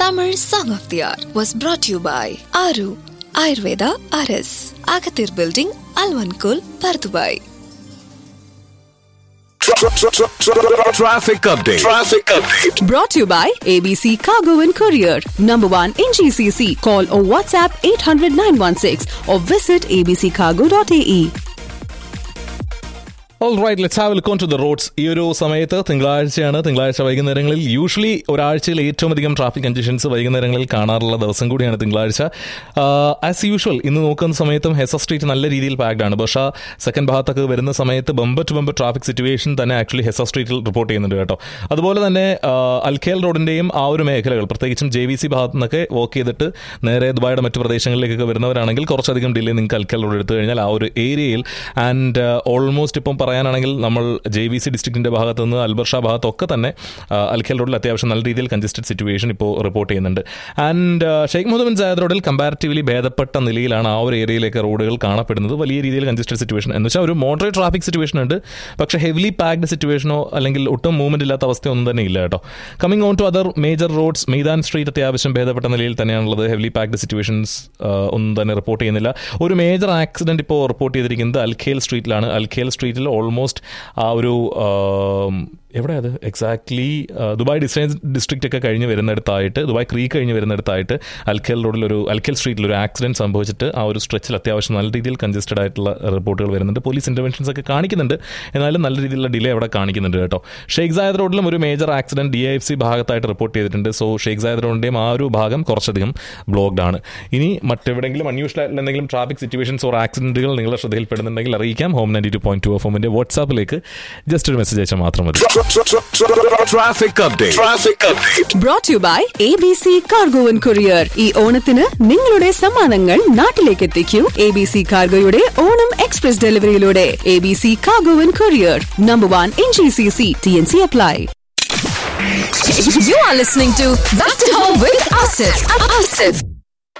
Tamil Song of the Hour was brought to you by Aru Ayurveda RS, Agathir Building, Alvankul, Pardubai. Traffic update. Traffic update. Brought to you by ABC Cargo and Courier. Number one in GCC. Call or WhatsApp 800 916 or visit abccargo.ae. All right let's have look on to the roads ഈ ഒരു സമയത്ത് തിങ്കളാഴ്ചയാണ് തിങ്കളാഴ്ച വൈകുന്നേരങ്ങളിൽ usually ഒരാഴ്ചയിൽ ഏറ്റവും അധികം traffic conditions വൈകുന്നേരങ്ങളിൽ കാണാറുള്ള ദിവസം കൂടിയാണ് തിങ്കളാഴ്ച ആസ് യൂഷ്വൽ ഇന്ന് നോക്കുന്ന സമയത്തും ഹെസ സ്ട്രീറ്റ് നല്ല രീതിയിൽ പാക്ഡ് ആണ് പക്ഷേ സെക്കൻഡ് ഭാഗത്തൊക്കെ വരുന്ന സമയത്ത് bumper to bumper traffic situation തന്നെ ആക്ച്വലി ഹെസ സ്ട്രീറ്റിൽ റിപ്പോർട്ട് ചെയ്യുന്നുണ്ട് കേട്ടോ അതുപോലെ തന്നെ അൽഖേൽ റോഡിന്റെയും ആ ഒരു മേഖലകൾ പ്രത്യേകിച്ചും ജെ വി സി ഭാഗത്തു നിന്നൊക്കെ വർക്ക് ചെയ്തിട്ട് നേരെ ദുബായുടെ മറ്റു പ്രദേശങ്ങളിലേക്കൊക്കെ വരുന്നവരാണെങ്കിൽ കുറച്ചധികം ഡിലേ നിങ്ങൾക്ക് അൽഖേൽ റോഡ് എടുത്തു കഴിഞ്ഞാൽ ആ ഒരു ഏരിയയിൽ ആൻഡ് ഓൾമോസ്റ്റ് ഇപ്പം പറയാനാണെങ്കിൽ നമ്മൾ ജെ വി സി ഡിസ്ട്രിക്റ്റിന്റെ ഭാഗത്ത് നിന്ന് അൽബർഷ ഭാഗത്തൊക്കെ തന്നെ ആ, അൽഖേൽ റോഡിൽ അത്യാവശ്യം നല്ല രീതിയിൽ കൺജസ്റ്റഡ് സിറ്റുവേഷൻ ഇപ്പോൾ റിപ്പോർട്ട് ചെയ്യുന്നുണ്ട് and Sheikh Mohammed bin Zayed റോഡിൽ കമ്പാരിറ്റീവ്ലി ഭേദപ്പെട്ട നിലയിലാണ് ആ ഒരു ഏരിയയിലേക്ക് റോഡുകൾ കാണപ്പെടുന്നത് വലിയ രീതിയിൽ കൺജസ്റ്റഡ് സിറ്റുവേഷൻ എന്ന് വെച്ചാൽ ഒരു മോഡറേറ്റ് ട്രാഫിക് സിറ്റുവേഷൻ ഉണ്ട് പക്ഷേ ഹെവിലി പാക്ഡ് സിറ്റുവേഷനോ അല്ലെങ്കിൽ ഒട്ടും മൂവ്മെന്റ് ഇല്ലാത്ത അവസ്ഥയൊന്നും തന്നെ ഇല്ല കേട്ടോ coming on to other major roads Meydan street അത്യാവശ്യം ഭേദപ്പെട്ട നിലയിൽ തന്നെയാണുള്ളത് ഹെവിലി പാക്ഡ് സിറ്റുവേഷൻസ് ഒന്നും തന്നെ റിപ്പോർട്ട് ചെയ്യുന്നില്ല ഒരു മേജർ ആക്സിഡന്റ് ഇപ്പോൾ റിപ്പോർട്ട് ചെയ്തിരിക്കുന്നത് അൽഖേൽ സ്ട്രീറ്റിലാണ് അൽഖേൽ സ്ട്രീറ്റിൽ ഓൾമോസ്റ്റ് ആ ഒരു ആം, എവിടെ അത് എക്സാക്ട്ലി ദുബായ് ഡിസ്റ്റൻസ് ഡിസ്ട്രിക്റ്റ് ഒക്കെ കഴിഞ്ഞ് വരുന്നിടത്തായിട്ട് ദുബായ് ക്രീക്ക് കഴിഞ്ഞ് വരുന്നിടത്തായിട്ട് അൽഖേൽ റോഡിൽ ഒരു അൽഖേൽ സ്ട്രീറ്റിൽ ഒരു ആക്സിഡന്റ് സംഭവിച്ചിട്ട് ആ ഒരു സ്ട്രെച്ചിൽ അത്യാവശ്യം നല്ല രീതിയിൽ കൺജസ്റ്റഡ് ആയിട്ടുള്ള റിപ്പോർട്ടുകൾ വരുന്നുണ്ട് പോലീസ് ഇന്റർവെൻഷൻസ് ഒക്കെ കാണിക്കുന്നുണ്ട് എന്നാലും നല്ല രീതിയിലുള്ള ഡിലേ അവിടെ കാണിക്കുന്നുണ്ട് കേട്ടോ ഷെയ്ഖ് സായദ് റോഡിലും ഒരു major accident D F C ഭാഗത്തായിട്ട് റിപ്പോർട്ട് ചെയ്തിട്ടുണ്ട് സോ ഷെയ്ഖ് സായദ് റോഡിന്റെയും ആ ഒരു ഭാഗം കുറച്ചധികം ബ്ലോക്ക്ഡ് ആണ് ഇനി മറ്റെവിടെയെങ്കിലും അൺയൂഷ്വൽ ആയിട്ടുള്ള എന്തെങ്കിലും ട്രാഫിക് സിറ്റുവേഷൻസ് ഓർ ആക്സിഡന്റുകൾ നിങ്ങളുടെ ശ്രദ്ധയിൽപ്പെടുന്നുണ്ടെങ്കിൽ അറിയിക്കാം home ninety two point two F എമ്മിന്റെ വാട്സാപ്പിലേക്ക് ജസ്റ്റ് ഒരു മെസ്സേജ് അയച്ചാൽ മാത്രം മതി Traffic update. Traffic update. Brought to you by ABC Cargo and Courier. ഈ ഓണത്തിന് നിങ്ങളുടെ സമ്മാനങ്ങൾ നാട്ടിലേക്ക് എത്തിക്കൂ എ ബി സി കാർഗോയുടെ ഓണം എക്സ്പ്രസ് ഡെലിവറിയിലൂടെ A B C cargo and courier number one in G C C T N C apply You are listening to Back to Home with Asif. Asif.